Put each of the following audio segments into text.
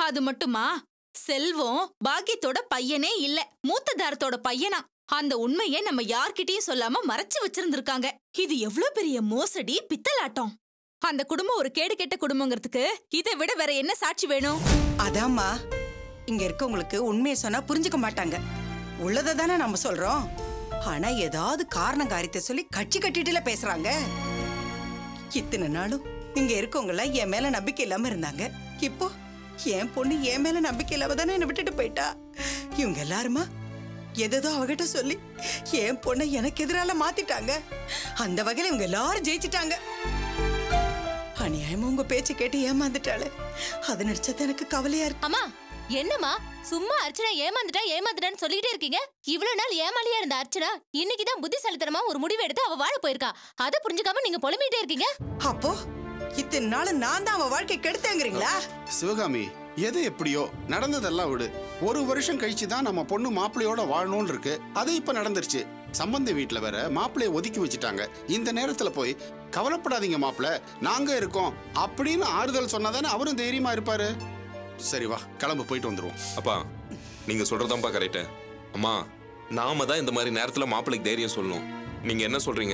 அது மட்டுமா செல்வம் பாக்கியத்தோட பையனே இல்ல மூத்ததாரத்தோட பையனா அந்த உண்மையை நம்ம யார்கிட்டயும் சொல்லாம மறைச்சு வச்சிருந்திருக்காங்க இது எவ்வளவு பெரிய மோசடி பித்தலாட்டம் அந்த குடும்பம் ஒரு கேடு கெட்ட குடும்பங்கிறதுக்கு இதை விட வேற என்ன சாட்சி வேணும் அதாம்மா இங்க இருக்கவங்களுக்கு உண்மையை சொன்னா புரிஞ்சுக்க மாட்டாங்க உள்ளதை தானே நம்ம சொல்றோம் ஆனா ஏதாவது காரணம் காரியத்தை சொல்லி கட்சி கட்டிட்டுல பேசுறாங்க இத்தனை நாளும் இங்க இருக்கவங்க எல்லாம் என் மேல நம்பிக்கை இல்லாம இருந்தாங்க இப்போ என் பொண்ணு என் மேல நம்பிக்கை இல்லாம தானே என்னை விட்டுட்டு போயிட்டா இவங்க எல்லாருமா எதோ அவகிட்ட சொல்லி என் பொண்ணை எனக்கு எதிரால மாத்திட்டாங்க அந்த வகையில இவங்க எல்லாரும் ஜெயிச்சிட்டாங்க அநியாயமா உங்க பேச்சை கேட்டு ஏமாந்துட்டாளே அது நினைச்சது எனக்கு கவலையா இருக்கு அம்மா என்னம்மா சும்மா அர்ச்சனா ஏமாந்துட்டா ஏமாந்துட்டான்னு சொல்லிட்டே இருக்கீங்க இவ்வளவு நாள் ஏமாலியா இருந்த அர்ச்சனா இன்னைக்குதான் புத்திசாலித்தனமா ஒரு முடிவு எடுத்து அவ வாழ போயிருக்கா அதை புரிஞ்சுக்காம நீங்க புலம்பிட்டே இருக்கீங்க அப்போ இத்தனை நாள் நான் தான் அவன் வாழ்க்கை கெடுத்தேங்கிறீங்களா சிவகாமி எது எப்படியோ நடந்ததெல்லாம் விடு ஒரு வருஷம் கழிச்சு தான் நம்ம பொண்ணு மாப்பிள்ளையோட வாழணும்னு இருக்கு அது இப்ப நடந்துருச்சு சம்பந்தி வீட்டுல வேற மாப்பிள்ளைய ஒதுக்கி வச்சுட்டாங்க இந்த நேரத்துல போய் கவலைப்படாதீங்க மாப்பிள்ள நாங்க இருக்கோம் அப்படின்னு ஆறுதல் சொன்னாதானே அவரும் தைரியமா இருப்பாரு சரி வா கிளம்பு போயிட்டு வந்துருவோம் அப்பா நீங்க சொல்றதாப்பா கரெக்டு அம்மா நாம தான் இந்த மாதிரி நேரத்துல மாப்பிள்ளைக்கு தைரியம் சொல்லணும் நீங்க என்ன சொல்றீங்க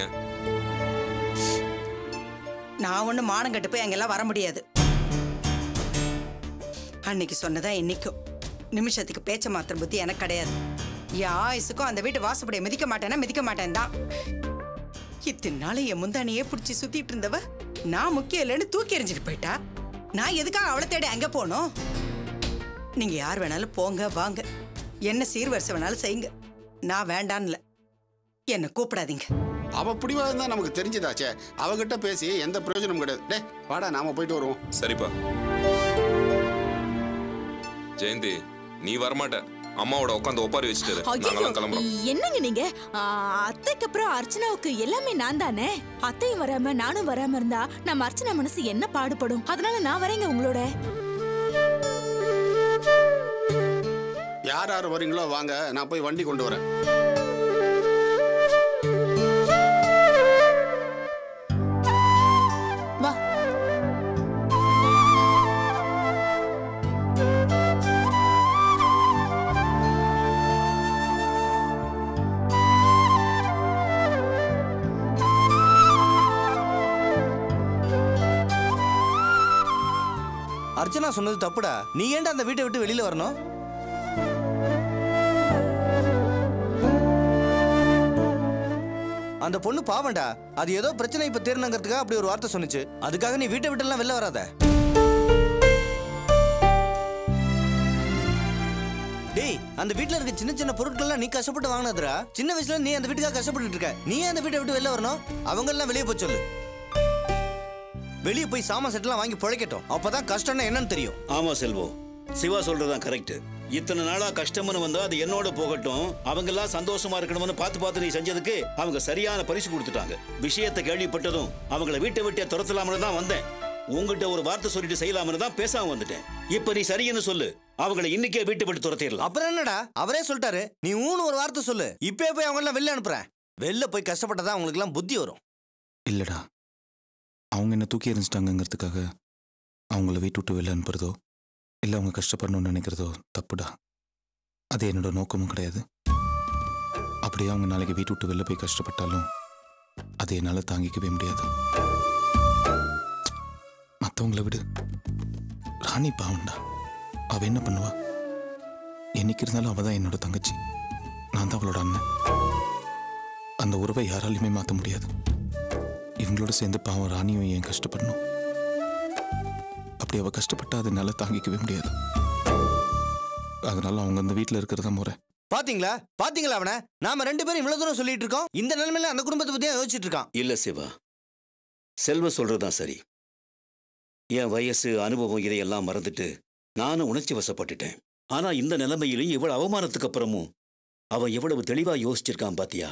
நான் ஒண்ணு மானம் கட்டு போய் அங்கெல்லாம் வர முடியாது அன்னைக்கு சொன்னதா இன்னைக்கும் நிமிஷத்துக்கு பேச்ச மாத்திர புத்தி எனக்கு கிடையாது என் ஆயுசுக்கும் அந்த வீட்டு வாசப்படியை மிதிக்க மாட்டேன்னா மிதிக்க மாட்டேன் தான் இத்தனை நாள் என் முந்தானியே பிடிச்சி சுத்திட்டு இருந்தவ நான் முக்கியம் இல்லைன்னு தூக்கி எறிஞ்சிட்டு போயிட்டா நான் எதுக்காக அவளை தேடி அங்க போனோம் நீங்க யார் வேணாலும் போங்க வாங்க என்ன சீர்வரிசை வேணாலும் செய்யுங்க நான் வேண்டான்ல என்னை கூப்பிடாதீங்க அவ பிடிவா இருந்தா நமக்கு தெரிஞ்சதாச்சே அவகிட்ட பேசி எந்த பிரயோஜனமும் கிடையாது டே வாடா நாம போயிட்டு வருவோம் சரிப்பா ஜெயந்தி நீ வரமாட்ட அம்மாவோட உட்காந்து ஒப்பாரி வச்சுட்டு நாங்களாம் கிளம்புறோம் என்னங்க நீங்க ஆ, அத்தைக்கு அப்புறம் அர்ச்சனாவுக்கு எல்லாமே நான் தானே அத்தையும் வராம நானும் வராம இருந்தா நம்ம அர்ச்சனா மனசு என்ன பாடுபடும் அதனால நான் வரேங்க உங்களோட யார் யார் வரீங்களோ வாங்க நான் போய் வண்டி கொண்டு வரேன் வா அர்ச்சனா சொன்னது தப்புடா நீ ஏன்டா அந்த வீட்டை விட்டு வெளியில வரணும் அந்த பொண்ணு பாவம்டா அது ஏதோ பிரச்சனை இப்ப தீரணுங்கிறதுக்காக அப்படி ஒரு வார்த்தை சொன்னுச்சு அதுக்காக நீ வீட்டை விட்டு எல்லாம் வெளில வராத டேய் அந்த வீட்ல இருக்க சின்ன சின்ன பொருட்கள்லாம் நீ கஷ்டப்பட்டு வாங்கினதுடா சின்ன வயசுல நீ அந்த வீட்டுக்காக கஷ்டப்பட்டு இருக்க நீ ஏன் அந்த வீட்டை விட்டு வெளில வரணும் அவங்க எல்லாம் வெளியே போய் சொல்லு வெளியே போய் சாமான் செட்டெல்லாம் வாங்கி பிழைக்கட்டும் அப்பதான் கஷ்டம்னா என்னன்னு தெரியும் ஆமா செல்வம் சிவா சொல்றதுதான் கரெக்ட் இத்தனை நாளா கஷ்டம்னு வந்தா அது என்னோட போகட்டும் அவங்க எல்லாம் சந்தோஷமா இருக்கணும்னு பார்த்து பார்த்து நீ செஞ்சதுக்கு அவங்க சரியான பரிசு கொடுத்துட்டாங்க விஷயத்தை கேள்விப்பட்டதும் அவங்கள வீட்டை விட்டே துரத்தலாம்னு தான் வந்தேன் உங்ககிட்ட ஒரு வார்த்தை சொல்லிட்டு செய்யலாம்னு தான் பேசாம வந்துட்டேன் இப்ப நீ சரின்னு சொல்லு அவங்கள இன்னைக்கே வீட்டை விட்டு துரத்திடலாம் அப்புறம் என்னடா அவரே சொல்லிட்டாரு நீ ஊன்னு ஒரு வார்த்தை சொல்லு இப்பே போய் அவங்க எல்லாம் வெளில அனுப்புறேன் வெளில போய் கஷ்டப்பட்டதா அவங்களுக்கு எல்லாம் புத்தி வரும் இல்லைடா அவங்க என்ன தூக்கி எறிஞ்சிட்டாங்கங்கிறதுக்காக அவங்கள வீட்டு விட்டு வெளில அனுப்புறதோ இல்லை அவங்க கஷ்டப்படணும்னு நினைக்கிறதோ தப்புடா அது என்னோட நோக்கமும் கிடையாது அப்படியே அவங்க நாளைக்கு வீட்டு விட்டு வெளில போய் கஷ்டப்பட்டாலும் அதை என்னால் தாங்கிக்கவே முடியாது மற்றவங்கள விடு ராணி பாவம்டா அவ என்ன பண்ணுவா என்னைக்கு இருந்தாலும் அவ தான் என்னோட தங்கச்சி நான் தான் அவளோட அண்ணன் அந்த உறவை யாராலையுமே மாற்ற முடியாது இவங்களோட சேர்ந்து பாவம் ராணியும் ஏன் கஷ்டப்படணும் அப்படி அவ கஷ்டப்பட்டா அதை என்னால் தாங்கிக்கவே முடியாது அதனால அவங்க அந்த வீட்டில் இருக்கிறதா முறை பாத்தீங்களா பாத்தீங்களா அவன நாம ரெண்டு பேரும் இவ்வளவு தூரம் சொல்லிட்டு இருக்கோம் இந்த நிலைமையில அந்த குடும்பத்தை பத்தி யோசிச்சுட்டு இருக்கான் இல்ல சிவா செல்வ சொல்றதுதான் சரி என் வயசு அனுபவம் இதையெல்லாம் மறந்துட்டு நானும் உணர்ச்சி வசப்பட்டுட்டேன் ஆனா இந்த நிலைமையிலும் இவ்வளவு அவமானத்துக்கு அப்புறமும் அவன் எவ்வளவு தெளிவா யோசிச்சிருக்கான் பாத்தியா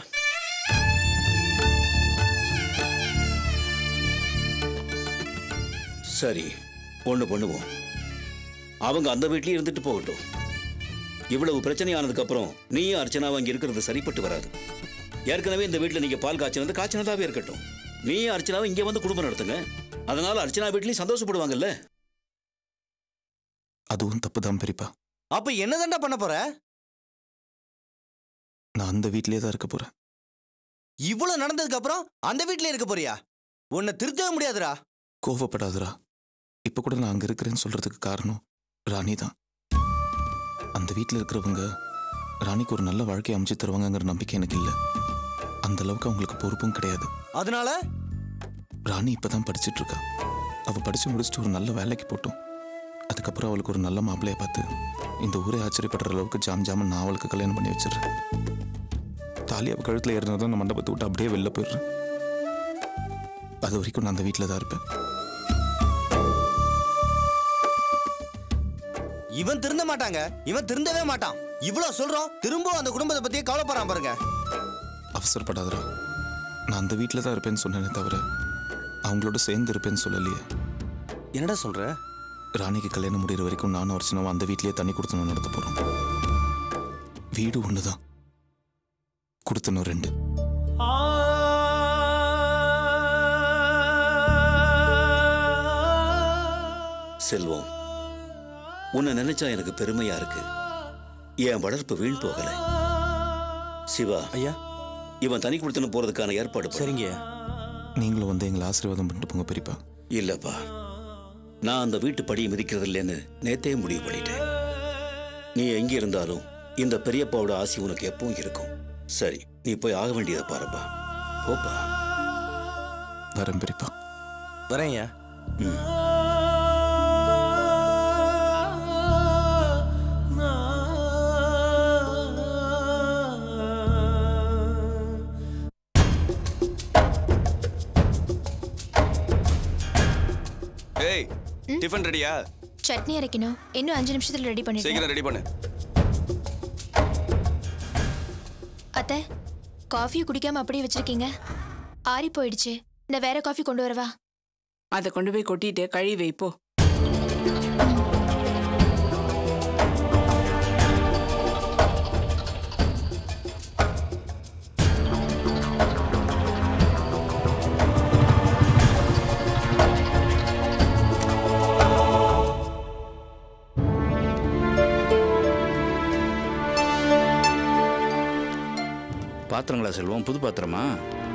சரி ஒண்ணு பண்ணுவோம் அவங்க அந்த வீட்லயே இருந்துட்டு போகட்டும் இவ்வளவு பிரச்சனை ஆனதுக்கு அப்புறம் நீயும் அர்ச்சனாவும் அங்க இருக்கிறது சரிப்பட்டு வராது ஏற்கனவே இந்த வீட்ல நீங்க பால் காய்ச்சினது காய்ச்சினதாவே இருக்கட்டும் நீயும் அர்ச்சனாவும் இங்க வந்து குடும்பம் நடத்துங்க அதனால அர்ச்சனா வீட்லயும் சந்தோஷப்படுவாங்கல்ல அதுவும் தப்பு தான் பெரியப்பா அப்ப என்னதான்டா பண்ண போற நான் அந்த வீட்டிலே தான் இருக்க போறேன் இவ்வளவு நடந்ததுக்கு அப்புறம் அந்த வீட்லயே இருக்க போறியா உன்னை திருத்தவே முடியாதுடா கோவப்படாதடா இப்ப கூட நான் அங்க இருக்கிறேன்னு சொல்றதுக்கு காரணம் ராணி தான் அந்த வீட்டில் இருக்கிறவங்க ராணிக்கு ஒரு நல்ல வாழ்க்கையை அமைச்சு தருவாங்கங்கிற நம்பிக்கை எனக்கு இல்லை அந்த அளவுக்கு அவங்களுக்கு பொறுப்பும் கிடையாது அதனால ராணி இப்பதான் படிச்சிட்டு இருக்கா அவ படிச்சு முடிச்சுட்டு ஒரு நல்ல வேலைக்கு போட்டோம் அதுக்கப்புறம் அவளுக்கு ஒரு நல்ல மாப்பிள்ளைய பார்த்து இந்த ஊரே ஆச்சரியப்படுற அளவுக்கு ஜாம் ஜாமன் நான் அவளுக்கு கல்யாணம் பண்ணி வச்சிடுறேன் தாலி அவ கழுத்துல ஏறினதும் நான் மண்டபத்தை விட்டு அப்படியே வெளில போயிடுறேன் அது வரைக்கும் நான் அந்த வீட்டில் தான் இருப்பேன் இவன் திருந்த மாட்டாங்க இவன் திருந்தவே மாட்டான் இவ்வளவு சொல்றோம் திரும்ப அந்த குடும்பத்தை பத்தியே கவலைப்படுறான் பாருங்க அவசரப்படாதடா நான் அந்த வீட்டில் தான் இருப்பேன்னு சொன்னேனே தவிர அவங்களோட சேர்ந்து இருப்பேன்னு சொல்லலையே என்னடா சொல்ற ராணிக்கு கல்யாணம் முடிகிற வரைக்கும் நானும் அர்ச்சனாவும் அந்த வீட்லயே தண்ணி கொடுத்தனும் நடத்த போறோம் வீடு ஒண்ணுதான் கொடுத்தனும் ரெண்டு செல்வம் உன்னை நினைச்சா எனக்கு பெருமையா இருக்கு என் வளர்ப்பு வீண் போகல சிவா ஐயா இவன் தனி கொடுத்துன்னு போறதுக்கான ஏற்பாடு பண்ணு. சரிங்க நீங்களும் வந்து எங்களை ஆசீர்வாதம் பண்ணிட்டு போங்க பெரியப்பா இல்லப்பா நான் அந்த வீட்டு படியை மிதிக்கிறது இல்லைன்னு நேத்தே முடிவு பண்ணிட்டேன் நீ எங்க இருந்தாலும் இந்த பெரியப்பாவோட ஆசி உனக்கு எப்பவும் இருக்கும் சரி நீ போய் ஆக வேண்டியதை பாருப்பா போப்பா வரேன் பெரியப்பா வரேன் ஐயா ஏய் டிஃபன் ரெடியா சட்னி அரைக்கணும் இன்னும் அஞ்சு நிமிஷத்துல ரெடி பண்ணிடுறேன் சீக்கிரம் ரெடி பண்ணு அத்தை காஃபியை குடிக்காம அப்படியே வச்சிருக்கீங்க ஆறி போயிடுச்சு நான் வேற காஃபி கொண்டு வரவா அதை கொண்டு போய் கொட்டிட்டு கழுவி வைப்போ பாத்திரங்களா செல்வம் புது பாத்திரமா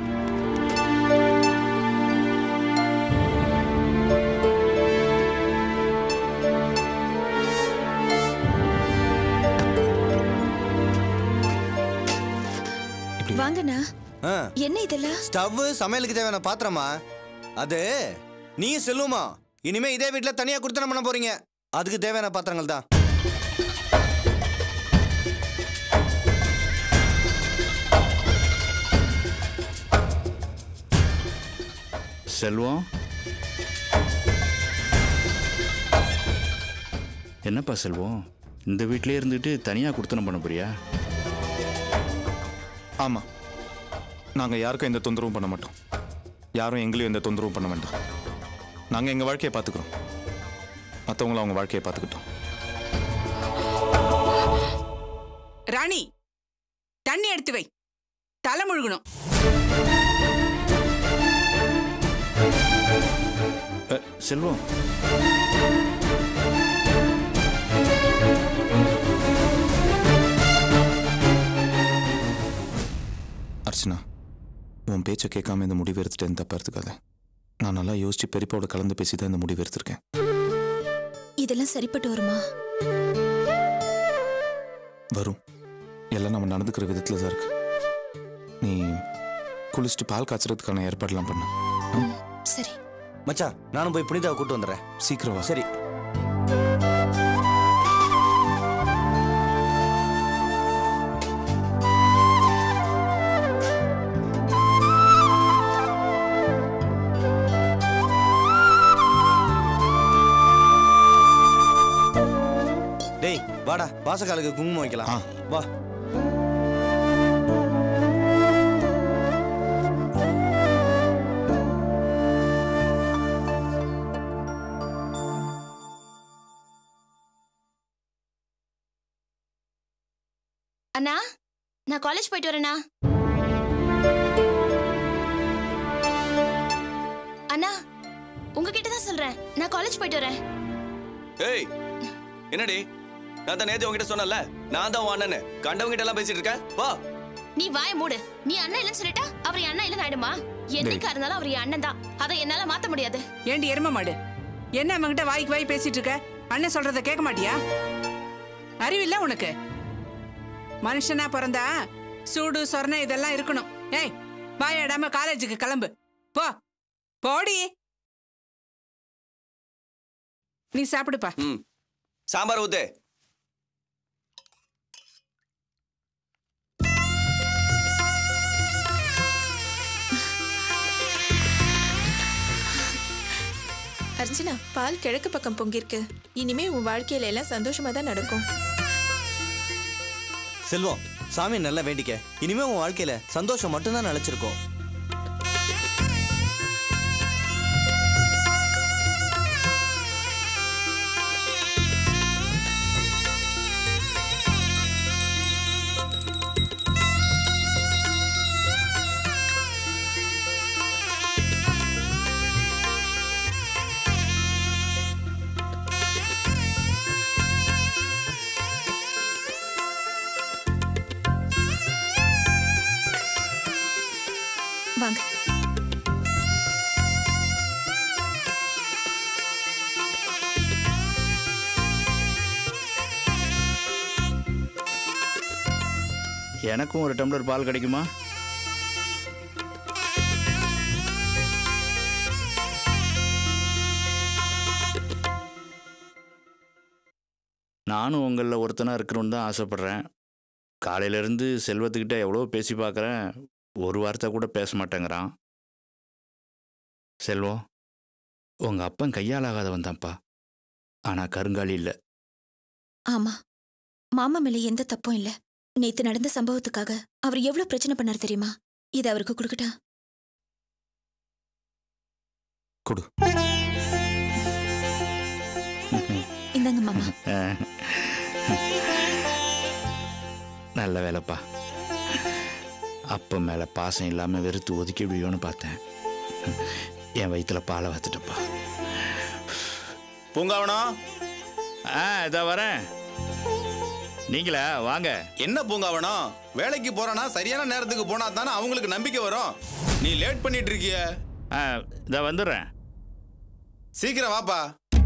வாங்கண்ணா ஆ என்ன இதெல்லாம் ஸ்டவ் சமையலுக்கு தேவையான பாத்திரமா அது நீ செல்லுமா இனிமே இதே வீட்ல தனியா கொடுத்தனம் பண்ண போறீங்க அதுக்கு தேவையான பாத்திரங்கள் தான் செல்வம் என்னப்பா செல்வம் இந்த வீட்டிலே இருந்துட்டு தனியாக கொடுத்தனம் பண்ண போறியா ஆமா நாங்க யாருக்கும் எந்த தொந்தரவும் பண்ண மாட்டோம் யாரும் எங்களையும் எந்த தொந்தரவும் பண்ண வேண்டாம் நாங்க எங்க வாழ்க்கையை பார்த்துக்கிறோம் மற்றவங்களும் அவங்க வாழ்க்கையை பார்த்துக்கிட்டோம் ராணி தண்ணி எடுத்து வை தலை முழுகணும் அ, செல்வம் அர்ச்சனா உன் பேச்சை கேட்காம இந்த முடிவு எடுத்துட்டேன்னு தப்பா எடுத்துக்காத நான் நல்லா யோசிச்சு பெரியப்பாவோட கலந்து பேசி தான் இந்த முடிவு எடுத்திருக்கேன் இதெல்லாம் சரிப்பட்டு வருமா வரும் எல்லாம் நம்ம நடந்துக்கிற விதத்துல தான் இருக்கு நீ குளிச்சுட்டு பால் காய்ச்சறதுக்கான ஏற்பாடுலாம் பண்ண சரி மச்சான் நானும் போய் புனிதாவை கூட்டு வந்துடுறேன் சீக்கிரம் வா சரி டேய் வாடா வாசக்காலுக்கு குங்குமம் வைக்கலாம் ஆ. வா அண்ணா நான் காலேஜ் போயிட்டு வரேண்ணா அண்ணா உங்ககிட்ட தான் சொல்றேன் நான் காலேஜ் போயிட்டு வரேன் ஏய் என்னடி நான் தான் நேத்து உங்ககிட்ட சொன்னல நான் தான் உன் அண்ணன் கண்டவங்கிட்ட எல்லாம் பேசிட்டு இருக்க வா நீ வாய மூடு நீ அண்ணன் இல்லைன்னு சொல்லிட்டா அவர் என் அண்ணன் இல்லைன்னு ஆயிடுமா என்னைக்கா இருந்தாலும் அவர் என் அண்ணன் தான் அதை என்னால மாத்த முடியாது ஏண்டி எரும மாடு என்ன அவன்கிட்ட வாய்க்கு வாய் பேசிட்டு இருக்க அண்ணன் சொல்றத கேட்க மாட்டியா அறிவில்ல உனக்கு மனுஷனா பிறந்தா சூடு சொரணை இதெல்லாம் இருக்கணும் ஏய் வாயாடாம காலேஜுக்கு கிளம்பு போ போடி நீ சாப்பிடுப்பா ம் சாம்பார் ஊத்து அர்ச்சனா பால் கிழக்கு பக்கம் பொங்கிருக்கு இனிமே உன் வாழ்க்கையில எல்லாம் சந்தோஷமா தான் நடக்கும் செல்வம் சாமி நல்லா வேண்டிக்க இனிமே உன் வாழ்க்கையில சந்தோஷம் மட்டும்தான் நிலைச்சிருக்கும் வாங்க எனக்கும் ஒரு டம்ளர் பால் கிடைக்குமா நானும் உங்களில் ஒருத்தனாக இருக்கணும்னு தான் ஆசைப்பட்றேன் காலையிலேருந்து செல்வத்துக்கிட்ட எவ்வளோ பேசி பார்க்குறேன் ஒரு வார்த்தை கூட பேச மாட்டேங்கிறான் செல்வம் உங்கள் அப்பன் கையால் ஆகாதவன் தான்ப்பா ஆனால் கருங்காலி இல்லை ஆமா மாமா மேல எந்த தப்பும் இல்ல நேத்து நடந்த சம்பவத்துக்காக அவர் எவ்வளவு பிரச்சனை பண்ணார் தெரியுமா இது அவருக்கு கொடுக்கட்டா கொடு இந்தாங்க மாமா நல்ல வேலைப்பா அப்பா மேலே பாசம் இல்லாமல் வெறுத்து ஒதுக்கி விடுவோன்னு பார்த்தேன் என் வயிற்றுல பாலை வத்துட்டப்பா பூங்காவனம் ஆ இதோ வரேன் நீங்களா வாங்க என்ன பூங்காவனம் வேலைக்கு போறானா சரியான நேரத்துக்கு போனா தானே அவங்களுக்கு நம்பிக்கை வரும் நீ லேட் பண்ணிட்டு இருக்கிய ஆ இதோ வந்துடுறேன் சீக்கிரம் வாப்பா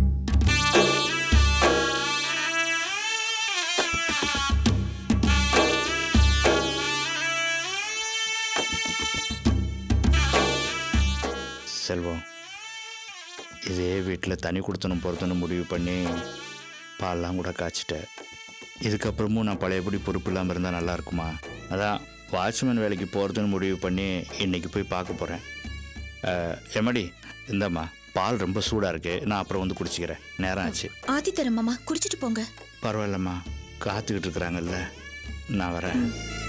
செல்வம் இதே வீட்டில் தனி கொடுத்தனும் பொறுத்தனும் முடிவு பண்ணி பால்லாம் கூட காய்ச்சிட்டேன் இதுக்கப்புறமும் நான் பழையபடி பொறுப்பு இல்லாமல் இருந்தால் நல்லா இருக்குமா அதான் வாட்ச்மேன் வேலைக்கு போகிறதுன்னு முடிவு பண்ணி இன்னைக்கு போய் பார்க்க போகிறேன் எம்மடி இந்தாம்மா பால் ரொம்ப சூடாக இருக்கு நான் அப்புறம் வந்து குடிச்சிக்கிறேன் நேரம் ஆச்சு ஆதி தரம் மாமா குடிச்சிட்டு போங்க பரவாயில்லம்மா காத்துக்கிட்டு இருக்கிறாங்கல்ல நான் வரேன்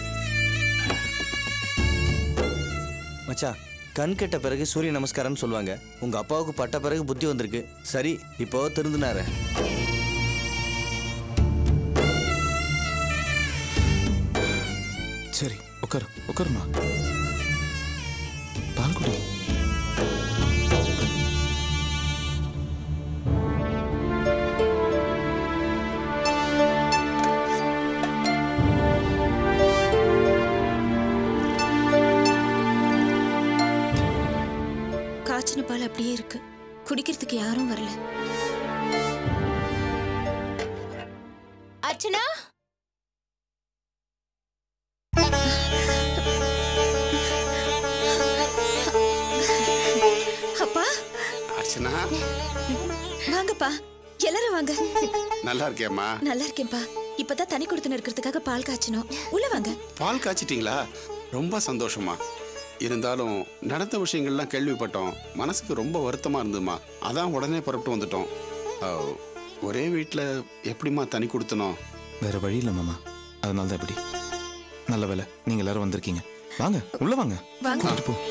மச்சான் கண் கெட்ட பிறகு சூரிய நமஸ்காரம்னு சொல்லுவாங்க உங்க அப்பாவுக்கு பட்ட பிறகு புத்தி வந்திருக்கு சரி இப்போ திருந்தினாரு சரி உட்காரு உட்காருமா பால் குடி காய்ச்சின பால் அப்படியே இருக்கு குடிக்கிறதுக்கு யாரும் வரல அர்ச்சனா அப்பா அர்ச்சனா வாங்கப்பா எல்லாரும் வாங்க நல்லா இருக்கேம்மா நல்லா இருக்கேன்ப்பா இப்பதான் தனி கொடுத்து இருக்கிறதுக்காக பால் காய்ச்சணும் உள்ள வாங்க பால் காய்ச்சிட்டீங்களா ரொம்ப சந்தோஷமா இருந்தாலும் நடந்த விஷயங்கள்லாம் கேள்விப்பட்டோம் மனசுக்கு ரொம்ப வருத்தமா இருந்ததுமா அதான் உடனே புறப்பட்டு வந்துட்டோம் அஹ், ஒரே வீட்டில் எப்படிம்மா தனி கொடுத்தனோம் வேற வழி இல்லை மாமா அதனால தான் இப்படி நல்ல வேலை நீங்க எல்லாரும் வந்திருக்கீங்க வாங்க உள்ள வாங்க வாங்க. கூட்டிட்டு போ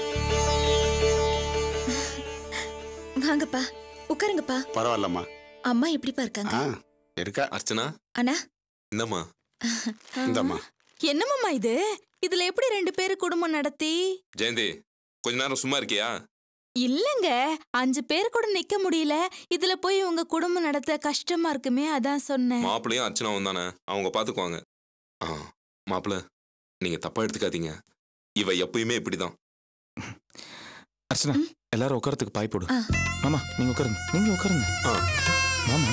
வாங்கப்பா உட்காருங்கப்பா பரவாயில்லம்மா அம்மா எப்படிப்பா இருக்காங்க ஆ இருக்கா அர்ச்சனா அண்ணா இந்தம்மா இந்தம்மா என்னமாம்மா இது இதுல எப்படி ரெண்டு பேரு குடும்பம் நடத்தி ஜெயந்தி கொஞ்ச நேரம் சும்மா இருக்கியா இல்லங்க அஞ்சு பேர் கூட நிக்க முடியல இதுல போய் உங்க குடும்பம் நடத்த கஷ்டமா இருக்குமே அதான் சொன்னேன் மாப்பிள்ளையும் அர்ச்சனாவும் தானே அவங்க பாத்துக்குவாங்க ஆ மாப்பிள்ள நீங்க தப்பா எடுத்துக்காதீங்க இவ எப்பயுமே இப்படிதான் அர்ச்சனா எல்லாரும் உட்காரத்துக்கு பாய் போடு மாமா நீங்க உட்காருங்க நீங்க உட்காருங்க மாமா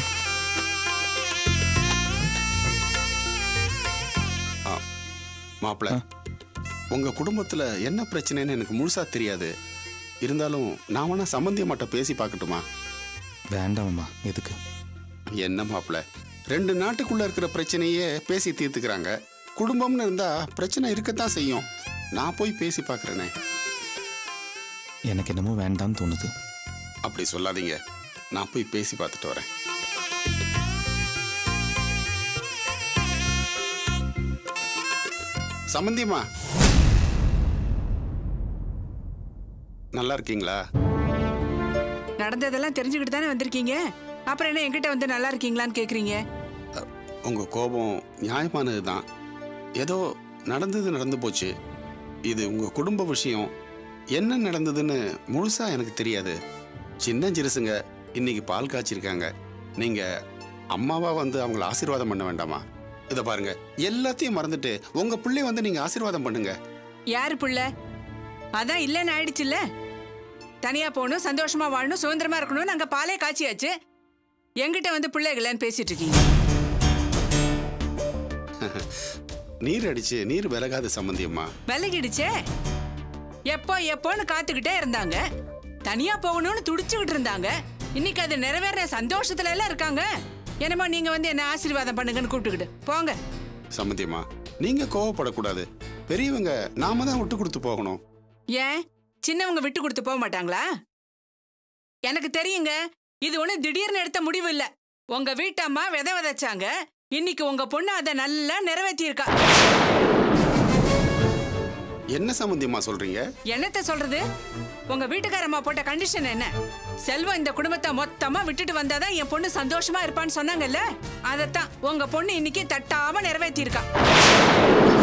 மாப்பிள்ள உங்க குடும்பத்துல என்ன பிரச்சனைன்னு எனக்கு முழுசா தெரியாது இருந்தாலும் நான் வேணா சம்பந்திய மட்டும் பேசி பார்க்கட்டுமா வேண்டாம் மாமா எதுக்கு என்ன மாப்பிள்ள ரெண்டு நாட்டுக்குள்ள இருக்கிற பிரச்சனையே பேசி தீர்த்துக்கிறாங்க குடும்பம்னு இருந்தா பிரச்சனை இருக்கத்தான் செய்யும் நான் போய் பேசி பார்க்கறேனே எனக்கு என்னமோ வேண்டாம்னு தோணுது அப்படி சொல்லாதீங்க நான் போய் பேசி பார்த்துட்டு வரேன் சம்பந்தியம்மா நல்லா இருக்கீங்களா நடந்ததெல்லாம் தெரிஞ்சுக்கிட்டு தானே வந்திருக்கீங்க அப்புறம் என்ன என்கிட்ட வந்து நல்லா இருக்கீங்களான்னு கேக்குறீங்க உங்க கோபம் நியாயமானது தான் ஏதோ நடந்தது நடந்து போச்சு இது உங்க குடும்ப விஷயம் என்ன நடந்ததுன்னு முழுசா எனக்கு தெரியாது சின்ன சிறுசுங்க இன்னைக்கு பால் காய்ச்சிருக்காங்க நீங்க அம்மாவா வந்து அவங்கள ஆசீர்வாதம் பண்ண வேண்டாமா இதை பாருங்க எல்லாத்தையும் மறந்துட்டு உங்க பிள்ளை வந்து நீங்க ஆசீர்வாதம் பண்ணுங்க யாரு புள்ள அதான் இல்லைன்னு ஆயிடுச்சுல்ல தனியா போகணும் சந்தோஷமா வாழணும் சுதந்திரமா இருக்கணும் நாங்க பாலே காய்ச்சியாச்சு எங்கிட்ட வந்து பிள்ளைகளேன்னு பேசிட்டு இருக்கீங்க நீர் அடிச்சு நீர் விலகாத சம்பந்தியம்மா விலகிடுச்சே எப்போ எப்போன்னு காத்துக்கிட்டே இருந்தாங்க தனியா போகணும்னு துடிச்சுக்கிட்டு இருந்தாங்க இன்னைக்கு அது நிறைவேற சந்தோஷத்துல எல்லாம் இருக்காங்க என்னமோ நீங்க வந்து என்ன ஆசீர்வாதம் பண்ணுங்கன்னு கூப்பிட்டுக்கிட்டு போங்க சம்பந்தியம்மா நீங்க கோவப்படக்கூடாது பெரியவங்க நாம தான் விட்டு கொடுத்து போகணும் ஏன் சின்னவங்க விட்டு கொடுத்து போக மாட்டாங்களா எனக்கு தெரியுங்க இது ஒண்ணு திடீர்னு எடுத்த முடிவு இல்ல உங்க வீட்டம்மா விதை விதைச்சாங்க இன்னைக்கு உங்க பொண்ணு அதை நல்லா நிறைவேற்றியிருக்கா என்ன சம்பந்தியம்மா சொல்றீங்க என்னத்த சொல்றது உங்க வீட்டுக்காரம்மா போட்ட கண்டிஷன் என்ன செல்வம் இந்த குடும்பத்தை மொத்தமா விட்டுட்டு வந்தாதான் என் பொண்ணு சந்தோஷமா இருப்பான்னு சொன்னாங்கல்ல அதத்தான் உங்க பொண்ணு இன்னைக்கு தட்டாம நிறைவேற்றியிருக்கா